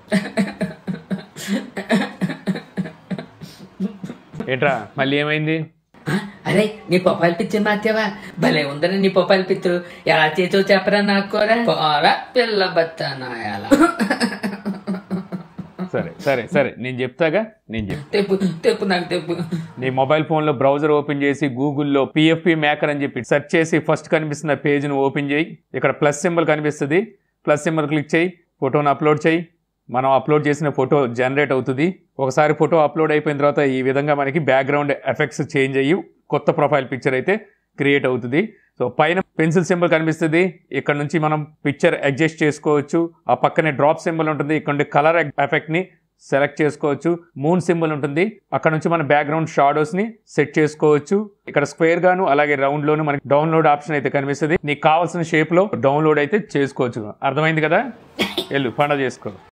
ఏంట్రా మళ్ళీ ఏమైంది ఆ, అరే నీ ప్రొఫైల్ పిక్చర్ మార్చావా భలే ఉందని నీ ప్రొఫైల్ పిక్చర్ ఎలా చేసావు చెప్పరా నాకు కూడా పోరా పిల్ల బత్తనాయాల సరే సరే సరే నేను చెప్తాగా నేను చెప్తా తెప్పు తెప్పు నాకు తెప్పు నీ మొబైల్ ఫోన్లో బ్రౌజర్ ఓపెన్ చేసి గూగుల్లో పిఎఫ్పి మేకర్ అని చెప్పి సెర్చ్ చేసి ఫస్ట్ కనిపిస్తున్న పేజ్ను ఓపెన్ చేయి ఇక్కడ ప్లస్ సింబల్ కనిపిస్తుంది ప్లస్ సింబల్ క్లిక్ చేయి ఫోటోని అప్లోడ్ చేయి మనం అప్లోడ్ చేసిన ఫోటో జనరేట్ అవుతుంది ఒకసారి ఫోటో అప్లోడ్ అయిపోయిన తర్వాత ఈ విధంగా మనకి బ్యాక్గ్రౌండ్ ఎఫెక్ట్స్ చేంజ్ అయ్యి కొత్త ప్రొఫైల్ పిక్చర్ అయితే క్రియేట్ అవుతుంది సో పైన పెన్సిల్ సింబల్ కనిపిస్తుంది ఇక్కడ నుంచి మనం పిక్చర్ అడ్జస్ట్ చేసుకోవచ్చు ఆ పక్కనే డ్రాప్ సింబల్ ఉంటుంది ఇక్కడ నుండి కలర్ ఎఫెక్ట్ని సెలెక్ట్ చేసుకోవచ్చు మూన్ సింబల్ ఉంటుంది అక్కడ నుంచి మన బ్యాక్గ్రౌండ్ షాడోస్ ని సెట్ చేసుకోవచ్చు ఇక్కడ స్క్వేర్ గాను అలాగే రౌండ్ లోను మనకి డౌన్లోడ్ ఆప్షన్ అయితే కనిపిస్తుంది నీకు కావాల్సిన షేప్ లో డౌన్లోడ్ అయితే చేసుకోవచ్చు అర్థమైంది కదా వెళ్ళు పండగ చేసుకో